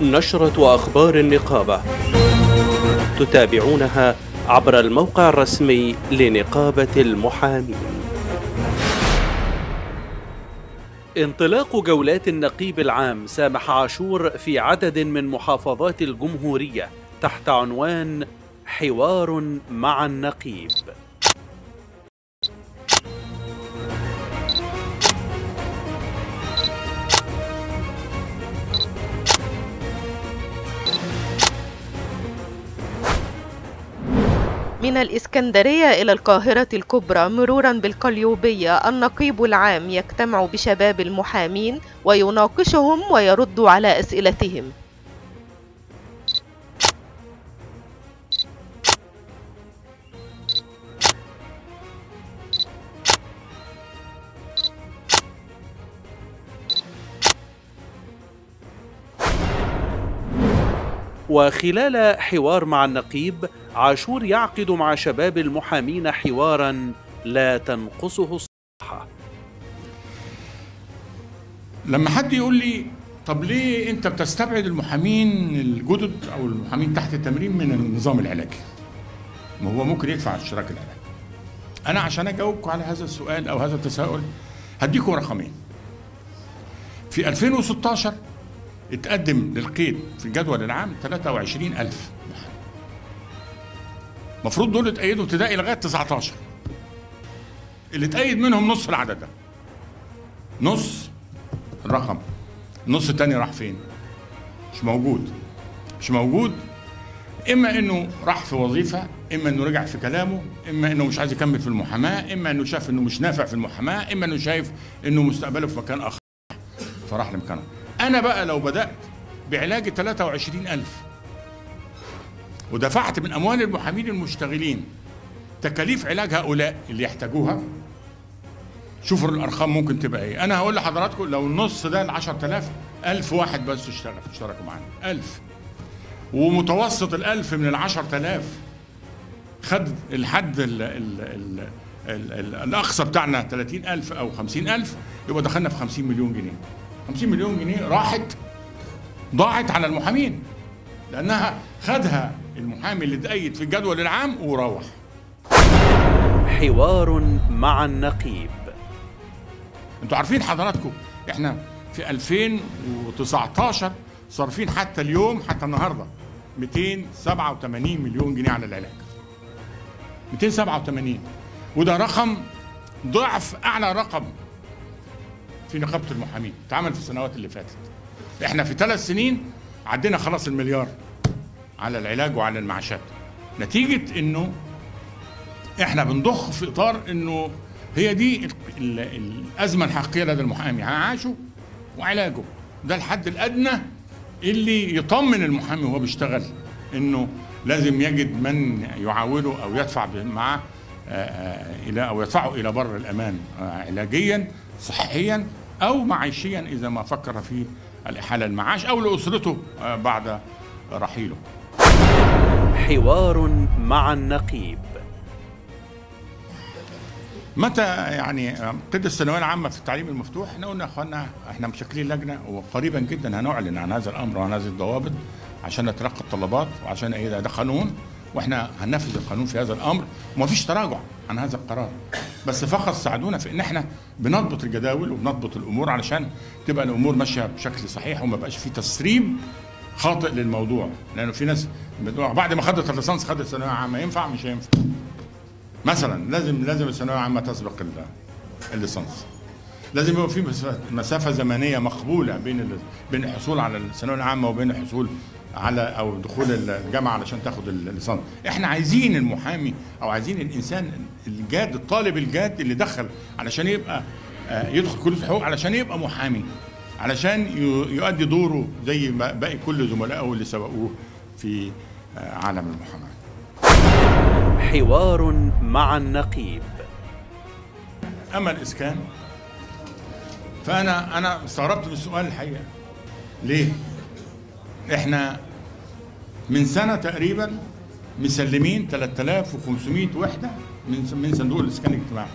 نشرة أخبار النقابة تتابعونها عبر الموقع الرسمي لنقابة المحامين انطلاق جولات النقيب العام سامح عاشور في عدد من محافظات الجمهورية تحت عنوان حوار مع النقيب من الإسكندرية إلى القاهرة الكبرى مرورا بالقليوبية النقيب العام يجتمع بشباب المحامين ويناقشهم ويرد على أسئلتهم وخلال حوار مع النقيب عاشور يعقد مع شباب المحامين حوارا لا تنقصه الصحة لما حد يقول لي طب ليه انت بتستبعد المحامين الجدد او المحامين تحت التمرين من النظام العلاجي ما هو ممكن يدفع اشتراك العلاج انا عشان اجاوبكم على هذا السؤال او هذا التساؤل هديكم رقمين في 2016 اتقدم للقيد في الجدول العام 23000 محامي المفروض دول اتأيدوا ابتدائي لغايه 19 اللي اتأيد منهم نص العدد ده نص الرقم النص التاني راح فين؟ مش موجود مش موجود اما انه راح في وظيفه اما انه رجع في كلامه اما انه مش عايز يكمل في المحاماه اما انه شاف انه مش نافع في المحاماه اما انه شايف انه مستقبله في مكان اخر فراح لمكانه انا بقى لو بدات بعلاج 23000 ودفعت من اموال المحامين المشتغلين تكاليف علاج هؤلاء اللي يحتاجوها شوفوا الارقام ممكن تبقى ايه انا هقول لحضراتكم لو النص ده ال 10000 1000 واحد بس اشتغل اشتركوا معانا 1000 ومتوسط ال1000 من ال 10000 خد الحد ال ال ال ال ال الاقصى بتاعنا 30000 او 50000 يبقى دخلنا في 50 مليون جنيه 50 مليون جنيه راحت ضاعت على المحامين لانها خدها المحامي اللي اتأيد في الجدول العام وروح حوار مع النقيب انتوا عارفين حضراتكم احنا في 2019 صارفين حتى اليوم حتى النهارده 287 مليون جنيه على العلاج 287 وده رقم ضعف اعلى رقم في نقابه المحامين اتعمل في السنوات اللي فاتت احنا في ثلاث سنين عدينا خلاص المليار على العلاج وعلى المعاشات نتيجه انه احنا بنضخ في اطار انه هي دي ال- ال- الازمه الحقيقيه لدى المحامي عاشه وعلاجه ده الحد الادنى اللي يطمن المحامي وهو بيشتغل انه لازم يجد من يعاونه او يدفع معاه آه، آه، الى او يدفعه الى بر الامان آه، علاجيا صحيا او معيشيا اذا ما فكر في الاحاله المعاش او لاسرته آه، بعد رحيله حوار مع النقيب متى يعني ابتدى الثانويه العامه في التعليم المفتوح احنا قلنا يا اخوانا احنا مشكلين لجنه وقريبا جدا هنعلن عن هذا الامر وعن هذه الضوابط عشان نتلقى الطلبات وعشان ايه ده, ده قانون واحنا هننفذ القانون في هذا الامر ومفيش تراجع عن هذا القرار بس فقط ساعدونا في ان احنا بنضبط الجداول وبنضبط الامور علشان تبقى الامور ماشيه بشكل صحيح وما بقاش في تسريب خاطئ للموضوع لانه في ناس بتقول بعد ما خدت الليسانس خدت ثانويه عامه ينفع مش هينفع مثلا لازم لازم الثانويه العامه تسبق ال- الليسانس لازم يبقى في مسافة- مسافه زمنيه مقبوله بين ال- بين الحصول على الثانويه العامه وبين الحصول على او دخول الجامعه علشان تاخد الليسانس احنا عايزين المحامي او عايزين الانسان الجاد الطالب الجاد اللي دخل علشان يبقى آه، يدخل كليه الحقوق علشان يبقى محامي علشان ي- يؤدي دوره زي ما باقي كل زملائه اللي سبقوه في آه، عالم المحاماه حوار مع النقيب اما الاسكان فانا انا استغربت من السؤال الحقيقه ليه احنا من سنه تقريبا مسلمين 3500 وحده من من صندوق الاسكان الاجتماعي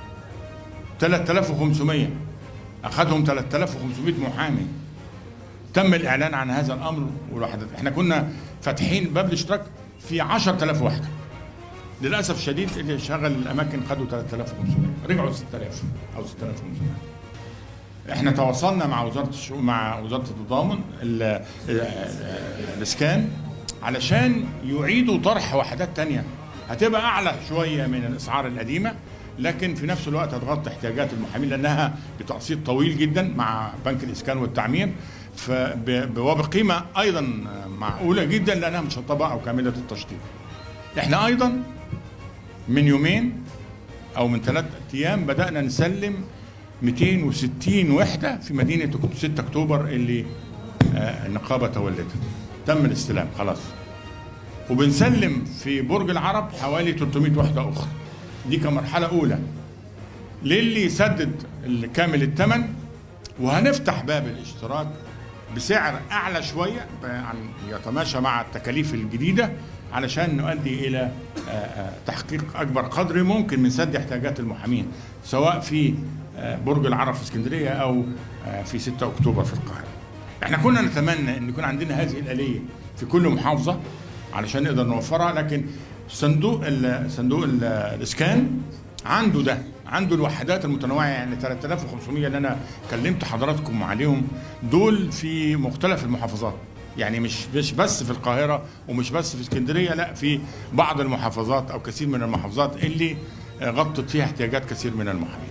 3500 اخذهم 3500 محامي تم الاعلان عن هذا الامر والوحدات احنا كنا فاتحين باب الاشتراك في 10000 وحده للاسف الشديد اللي شغل الاماكن خدوا 3500 رجعوا 6000 او 6500 احنا تواصلنا مع وزاره الشؤون مع وزاره التضامن ال- ال- الاسكان علشان يعيدوا طرح وحدات تانية هتبقى اعلى شويه من الاسعار القديمه لكن في نفس الوقت هتغطي احتياجات المحامين لانها بتقسيط طويل جدا مع بنك الاسكان والتعمير فب- وبقيمه ايضا معقوله جدا لانها مشطبه او كامله التشطيب. احنا ايضا من يومين او من ثلاث ايام بدانا نسلم 260 وحده في مدينه 6 اكتوبر اللي آه، النقابه تولتها تم الاستلام خلاص وبنسلم في برج العرب حوالي 300 وحده اخرى دي كمرحله اولى للي يسدد كامل الثمن وهنفتح باب الاشتراك بسعر اعلى شويه عن يتماشى مع التكاليف الجديده علشان نؤدي الى آه، آه، تحقيق اكبر قدر ممكن من سد احتياجات المحامين سواء في آه، برج العرب في اسكندريه او آه، في 6 اكتوبر في القاهره. احنا كنا نتمنى ان يكون عندنا هذه الاليه في كل محافظه علشان نقدر نوفرها لكن صندوق ال صندوق ال الاسكان عنده ده عنده الوحدات المتنوعه يعني 3500 اللي انا كلمت حضراتكم عليهم دول في مختلف المحافظات يعني مش مش بس في القاهره ومش بس في اسكندريه لا في بعض المحافظات او كثير من المحافظات اللي آه، غطت فيها احتياجات كثير من المحامين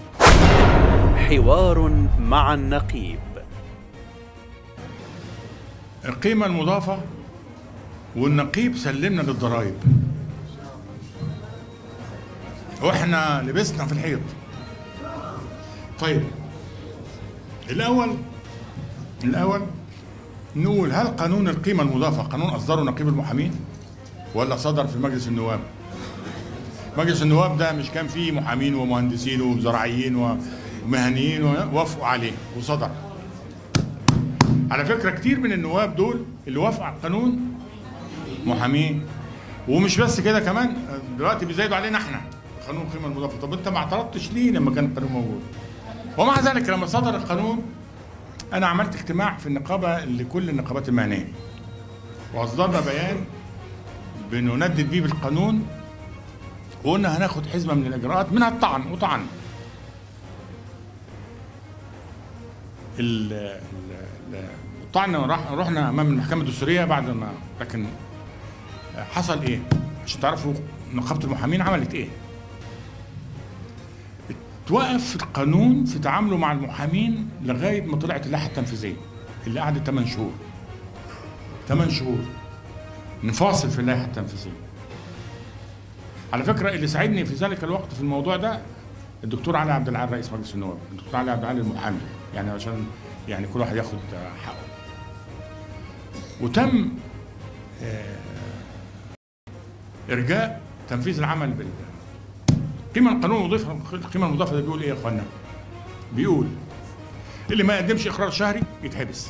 حوار مع النقيب القيمة المضافة والنقيب سلمنا للضرائب واحنا لبسنا في الحيط طيب الأول الأول نقول هل قانون القيمة المضافة قانون أصدره نقيب المحامين ولا صدر في مجلس النواب مجلس النواب ده مش كان فيه محامين ومهندسين وزراعيين ومهنيين ووافقوا عليه وصدر على فكره كتير من النواب دول اللي وافقوا على القانون محامين ومش بس كده كمان دلوقتي بيزايدوا علينا احنا قانون القيمه المضافه طب انت ما اعترضتش ليه لما كان القانون موجود ومع ذلك لما صدر القانون انا عملت اجتماع في النقابه لكل النقابات المهنيه واصدرنا بيان بنندد بيه بالقانون وقلنا هناخد حزمه من الاجراءات منها الطعن وطعن ال- ال- ال- الطعن راح رحنا امام المحكمه الدستوريه بعد ما لكن حصل ايه؟ عشان تعرفوا نقابه المحامين عملت ايه؟ توقف القانون في تعامله مع المحامين لغايه ما طلعت اللائحه التنفيذيه اللي قعدت 8 شهور 8 شهور نفاصل في اللائحه التنفيذيه على فكره اللي ساعدني في ذلك الوقت في الموضوع ده الدكتور علي عبد العال رئيس مجلس النواب الدكتور علي عبد العال المحامي يعني عشان يعني كل واحد ياخد حقه وتم آه، ارجاء تنفيذ العمل بال قيمة القانون المضيفة القيمة المضافة ده بيقول ايه يا اخوانا؟ بيقول اللي ما يقدمش اقرار شهري يتحبس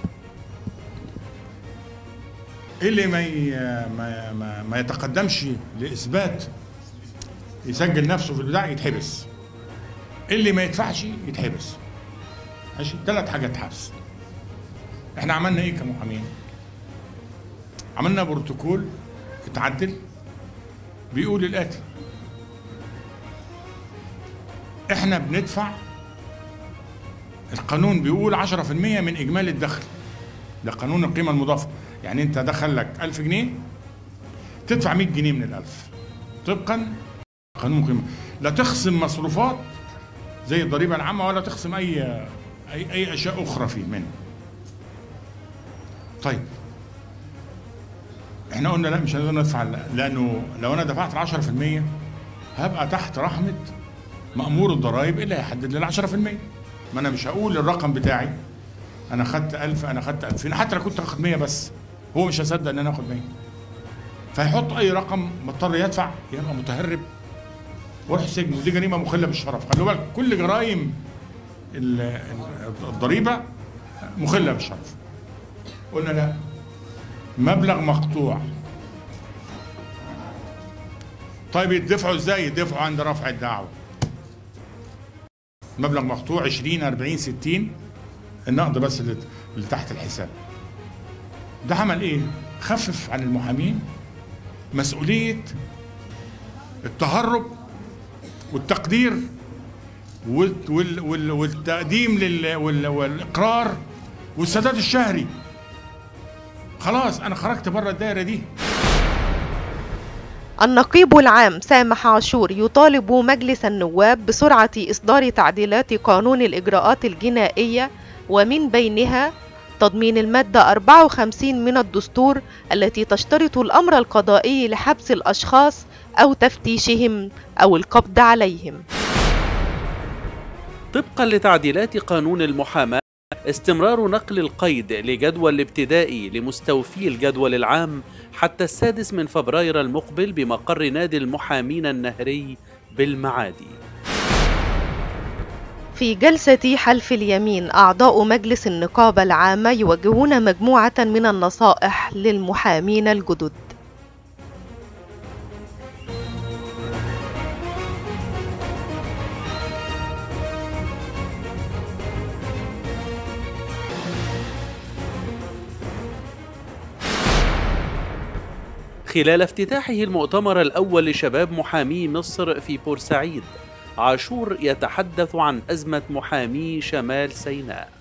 اللي ما ي... ما ما, ما يتقدمش لاثبات يسجل نفسه في البتاع يتحبس اللي ما يدفعش يتحبس ماشي ثلاث حاجات حبس احنا عملنا ايه كمحامين عملنا بروتوكول اتعدل بيقول الاتي احنا بندفع القانون بيقول 10% من اجمالي الدخل ده قانون القيمه المضافه يعني انت دخل لك 1000 جنيه تدفع 100 جنيه من الألف طبقا قانون القيمه لا تخصم مصروفات زي الضريبه العامه ولا تخصم اي اي اي اشياء اخرى فيه منه طيب احنا قلنا لا مش هنقدر ندفع لانه لو انا دفعت 10% هبقى تحت رحمه مأمور الضرائب اللي هيحدد لي 10% ما انا مش هقول الرقم بتاعي انا خدت 1000 انا خدت 2000 حتى لو كنت هاخد 100 بس هو مش هيصدق ان انا اخد 100 فيحط اي رقم مضطر يدفع يبقى متهرب ويروح السجن ودي جريمه مخله بالشرف خلوا بالك كل جرائم ال- ال- الضريبه مخله بالشرف قلنا لا مبلغ مقطوع طيب يدفعوا ازاي يدفعوا عند رفع الدعوه مبلغ مقطوع 20 40 60 النقد بس اللي اللي تحت الحساب ده عمل ايه خفف عن المحامين مسؤوليه التهرب والتقدير وال وال وال والتقديم لل وال والاقرار والسداد الشهري خلاص انا خرجت بره الدايره دي النقيب العام سامح عاشور يطالب مجلس النواب بسرعة إصدار تعديلات قانون الإجراءات الجنائية ومن بينها تضمين المادة 54 من الدستور التي تشترط الأمر القضائي لحبس الأشخاص أو تفتيشهم أو القبض عليهم. طبقا لتعديلات قانون المحاماة استمرار نقل القيد لجدول الابتدائي لمستوفي الجدول العام حتى السادس من فبراير المقبل بمقر نادي المحامين النهري بالمعادي في جلسة حلف اليمين أعضاء مجلس النقابة العامة يوجهون مجموعة من النصائح للمحامين الجدد. خلال افتتاحه المؤتمر الأول لشباب محامي مصر في بورسعيد عاشور يتحدث عن أزمة محامي شمال سيناء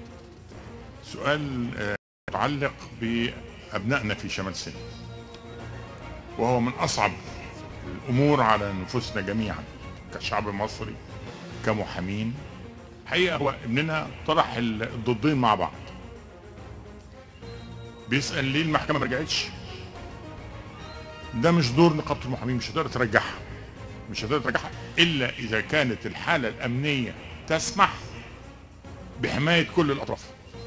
سؤال آه، متعلق بأبنائنا في شمال سيناء وهو من أصعب الأمور على نفوسنا جميعا كشعب مصري كمحامين حقيقة هو ابننا طرح الضدين مع بعض بيسأل ليه المحكمة ما رجعتش ده مش دور نقابة المحامين مش هتقدر ترجعها مش هتقدر ترجعها إلا إذا كانت الحالة الأمنية تسمح بحماية كل الأطراف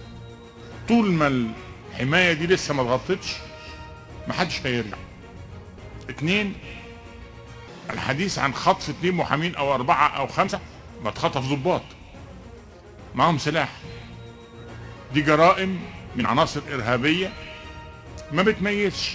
طول ما الحماية دي لسه ما اتغطتش محدش هيرجع اتنين الحديث عن خطف اتنين محامين او اربعة او خمسة ما اتخطف ضباط معهم سلاح دي جرائم من عناصر ارهابية ما بتميزش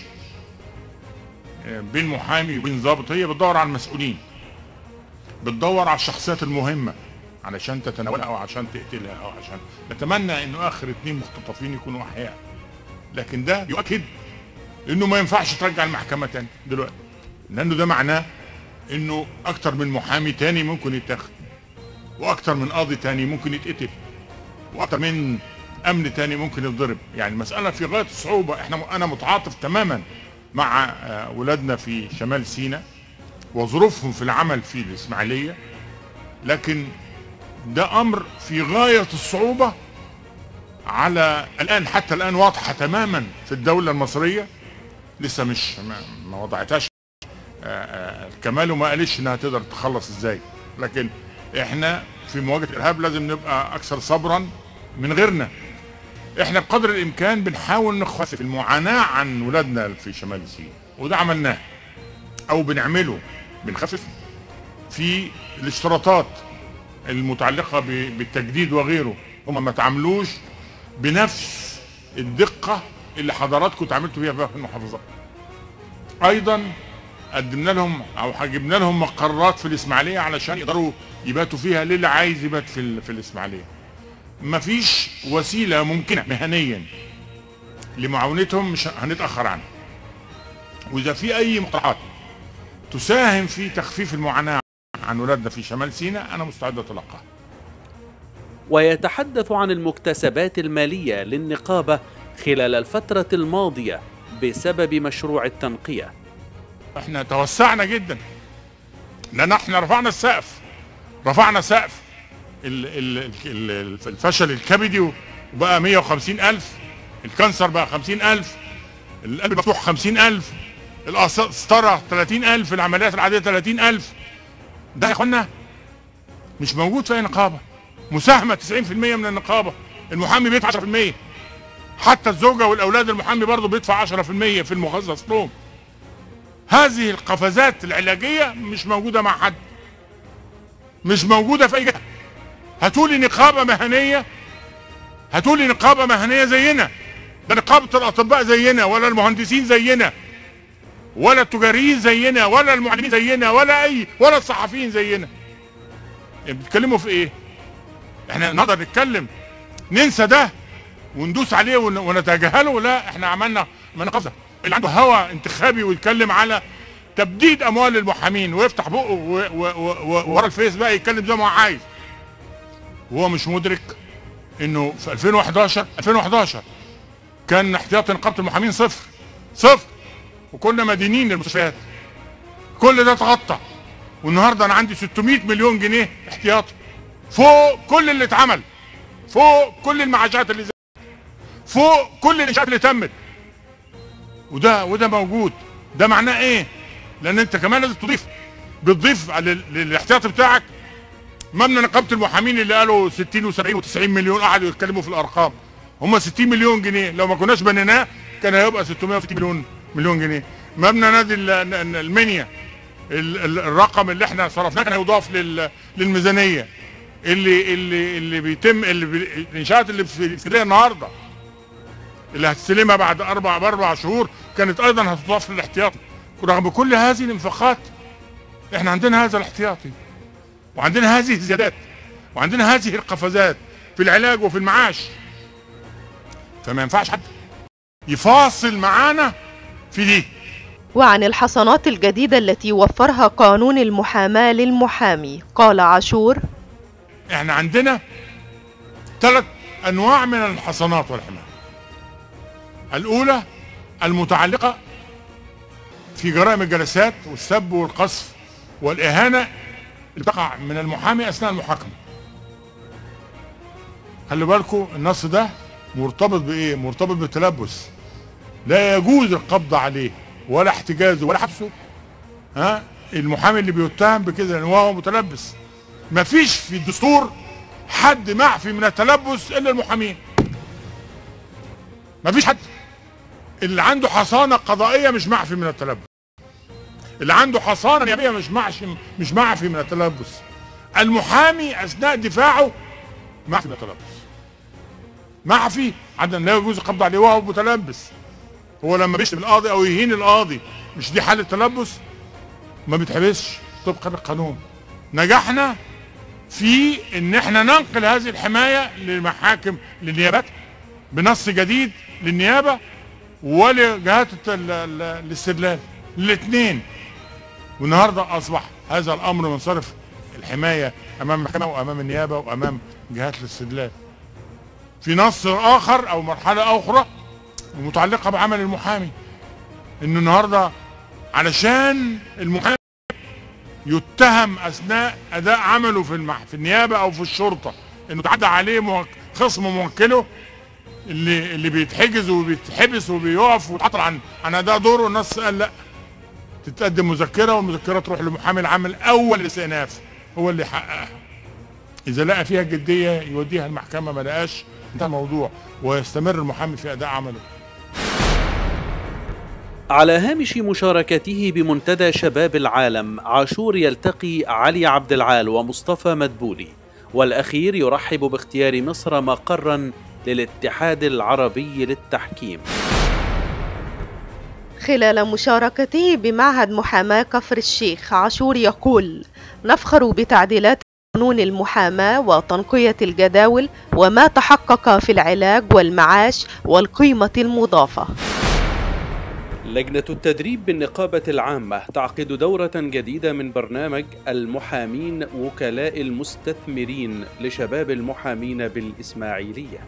آه، بين محامي وبين ضابط هي بتدور على المسؤولين بتدور على الشخصيات المهمة علشان تتناولها او عشان تقتلها او عشان نتمنى انه اخر اتنين مختطفين يكونوا احياء لكن ده يؤكد انه ما ينفعش ترجع المحكمة تاني دلوقتي لانه ده معناه انه اكتر من محامي تاني ممكن يتاخد واكتر من قاضي تاني ممكن يتقتل واكتر من امن تاني ممكن يتضرب يعني المسألة في غاية الصعوبة احنا انا متعاطف تماما مع آه، ولادنا في شمال سيناء وظروفهم في العمل في الاسماعيلية لكن ده امر في غاية الصعوبة على الان حتى الان واضحة تماما في الدولة المصرية لسه مش ما, ما وضعتهاش آه، آه، الكمال وما قالش انها تقدر تخلص ازاي لكن احنا في مواجهة الارهاب لازم نبقى اكثر صبرا من غيرنا احنا بقدر الامكان بنحاول نخفف المعاناة عن ولادنا في شمال سيناء وده عملناه او بنعمله بنخفف في الاشتراطات المتعلقة ب- بالتجديد وغيره هم ما تعاملوش بنفس الدقة اللي حضراتكم تعاملتوا بيها في المحافظات ايضا قدمنا لهم او جبنا لهم مقرات في الاسماعيليه علشان يقدروا يباتوا فيها للي عايز يبات في ال- في الاسماعيليه مفيش وسيله ممكنه مهنيا لمعاونتهم مش هنتاخر عنها واذا في اي مقترحات تساهم في تخفيف المعاناه عن ولادنا في شمال سيناء انا مستعد اتلقاها ويتحدث عن المكتسبات المالية للنقابة خلال الفترة الماضية بسبب مشروع التنقية احنا توسعنا جدا لان احنا رفعنا السقف رفعنا سقف ال- ال- ال- الفشل الكبدي وبقى 150 ألف الكانسر بقى 50 ألف القلب المفتوح 50 ألف القسطرة 30 ألف العمليات العادية 30 ألف ده يا اخوانا مش موجود في اي نقابة مساهمة 90% من النقابة المحامي بيدفع 10% حتى الزوجة والأولاد المحامي برضه بيدفع 10% في المخصص لهم هذه القفزات العلاجية مش موجودة مع حد مش موجودة في أي جهة هاتولي نقابة مهنية هاتولي نقابة مهنية زينا ده نقابة الأطباء زينا ولا المهندسين زينا ولا التجاريين زينا ولا المعلمين زينا ولا أي ولا الصحفيين زينا بتتكلموا في إيه؟ احنا نقدر نتكلم ننسى ده وندوس عليه ون- ونتجاهله لا احنا عملنا من قفزه اللي عنده هوى انتخابي ويتكلم على تبديد اموال المحامين ويفتح بقه و- و- و- و- ورا الفيس بقى يتكلم زي ما هو عايز وهو مش مدرك انه في 2011 2011 كان احتياطي نقابه المحامين صفر صفر وكنا مدينين للمستشفيات كل ده اتغطى والنهارده انا عندي 600 مليون جنيه احتياطي فوق كل اللي اتعمل فوق كل المعاشات اللي زي فوق كل الانشاءات اللي تمت وده وده موجود ده معناه ايه لان انت كمان لازم تضيف بتضيف على ال- للاحتياطي بتاعك مبنى نقابه المحامين اللي قالوا 60 و70 و90 مليون قعدوا يتكلموا في الارقام هم 60 مليون جنيه لو ما كناش بنيناه كان هيبقى 660 مليون مليون جنيه مبنى نادي ال- ال- المنيا ال- ال- الرقم اللي احنا صرفناه كان هيضاف لل- للميزانيه اللي اللي اللي بيتم اللي بي الانشاءات اللي في اسكندريه النهارده اللي هتستلمها بعد اربع باربع شهور كانت ايضا هتضاف للاحتياطي رغم كل هذه الانفاقات احنا عندنا هذا الاحتياطي وعندنا هذه الزيادات وعندنا هذه القفزات في العلاج وفي المعاش فما ينفعش حد يفاصل معانا في دي وعن الحصانات الجديدة التي وفرها قانون المحاماة للمحامي قال عاشور احنا عندنا ثلاث انواع من الحصانات والحمايه الاولى المتعلقه في جرائم الجلسات والسب والقذف والاهانه اللي تقع من المحامي اثناء المحاكمه خلي بالكم النص ده مرتبط بايه مرتبط بالتلبس لا يجوز القبض عليه ولا احتجازه ولا حبسه ها المحامي اللي بيتهم بكده لان هو متلبس مفيش في الدستور حد معفي من التلبس الا المحامين مفيش حد اللي عنده حصانه قضائيه مش معفي من التلبس اللي عنده حصانه نيابيه مش معفي مش معفي من التلبس المحامي اثناء دفاعه معفي من التلبس معفي عدم لا يجوز القبض عليه وهو متلبس هو لما بيشتم القاضي او يهين القاضي مش دي حاله تلبس ما بيتحبسش طبقا للقانون نجحنا في ان احنا ننقل هذه الحمايه للمحاكم للنيابات بنص جديد للنيابه ولجهات الت- ال- ال- الاستدلال الاثنين والنهارده اصبح هذا الامر منصرف الحمايه امام المحكمه وامام النيابه وامام جهات الاستدلال في نص اخر او مرحله اخرى متعلقه بعمل المحامي انه النهارده علشان المحامي يتهم اثناء اداء عمله في المح... في النيابه او في الشرطه انه تعدى عليه موك... خصم موكله اللي اللي بيتحجز وبيتحبس وبيقف ويتعطل عن عن اداء دوره النص قال لا تتقدم مذكره والمذكره تروح لمحامي العام الاول الاستئناف هو اللي يحققها اذا لقى فيها جديه يوديها المحكمه ما لقاش انتهى الموضوع ويستمر المحامي في اداء عمله على هامش مشاركته بمنتدى شباب العالم عاشور يلتقي علي عبد العال ومصطفى مدبولي والأخير يرحب باختيار مصر مقرا للاتحاد العربي للتحكيم خلال مشاركته بمعهد محاماة كفر الشيخ عاشور يقول نفخر بتعديلات قانون المحاماة وتنقية الجداول وما تحقق في العلاج والمعاش والقيمة المضافة لجنة التدريب بالنقابة العامة تعقد دورة جديدة من برنامج المحامين وكلاء المستثمرين لشباب المحامين بالإسماعيلية.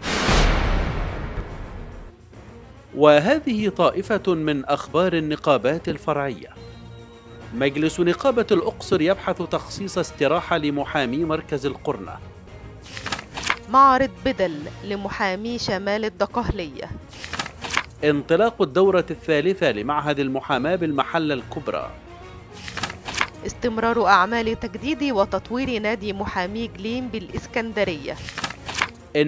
وهذه طائفة من أخبار النقابات الفرعية. مجلس نقابة الأقصر يبحث تخصيص استراحة لمحامي مركز القرنة. معرض بدل لمحامي شمال الدقهلية انطلاق الدورة الثالثة لمعهد المحاماة بالمحلة الكبرى. استمرار أعمال تجديد وتطوير نادي محامي جليم بالإسكندرية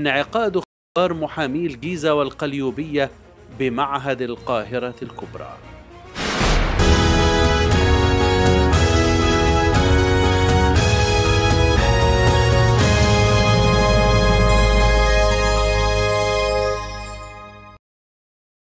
انعقاد اختبار محامي الجيزة والقليوبية بمعهد القاهرة الكبرى